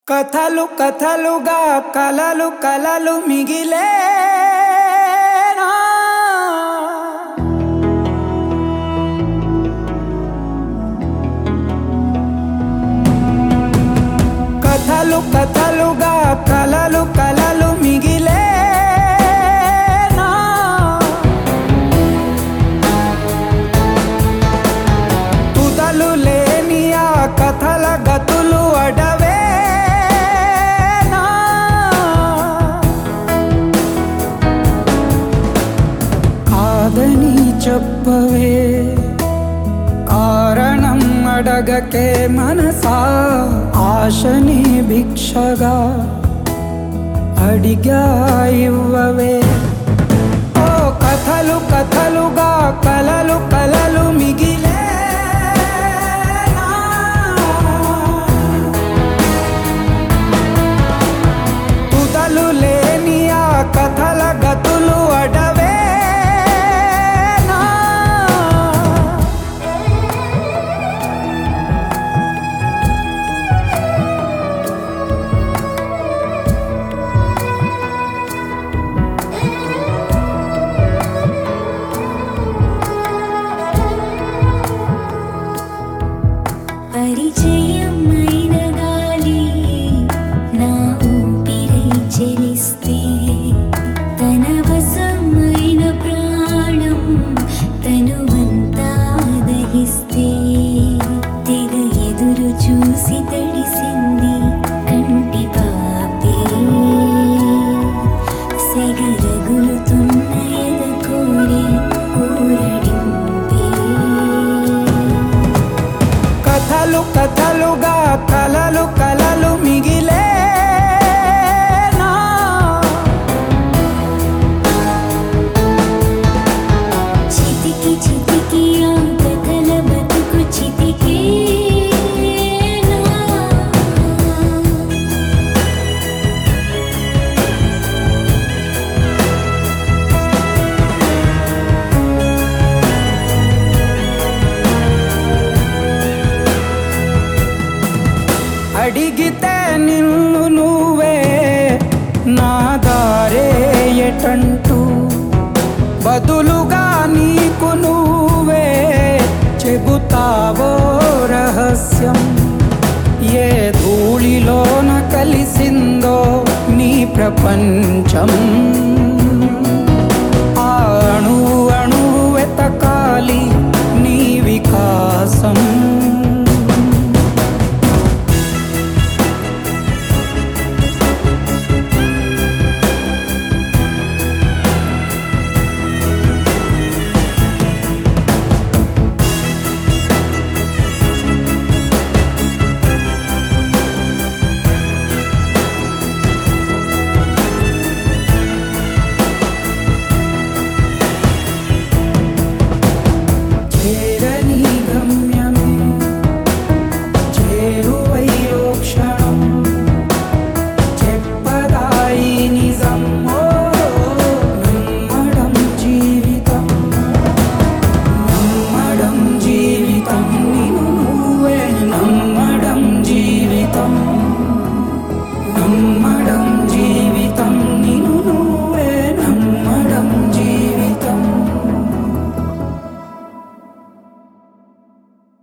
కథలు కథలుగా కలలు కలలు మిగిలే కథలు కథలుగా కలలు కలలు మిగిలే తుదలు లేని ఆ కథల గతులు అడవేనా కాదని చెప్పవే కారణం అడగకే మనసా ఆశని భిక్షగా అడిగా ఇవ్వవే ఓ కథలు కథలుగా కలలు కలలు మిగిలే తుదలు లేని ఆ కథల గతులు అడవేనా పరిచయమైన గాలి నా ఊపిరై చెలిస్తే తన వశమైన ప్రాణం తనువంతా దహిస్తే తెగ ఎదురు చూసి తడిసింది కంటి పాపే సెగరగులుతున్న ఎద కోరి ఊరడింపే కథలు కథలుగా కలలు కలలు మిగిలే చితికి చితికి ఆ కథల బతుకు చితికేనా అడిగితే నిన్ను నువ్వే నా దారే ఎటంటూ బదులుగా నీకు నువ్వే చెబుతావో రహస్యం ఏ ధూళిలోన కలిసిందో నీ ప్రపంచం ఆ అణువు అణువు వెతకాలి నీ వికాసం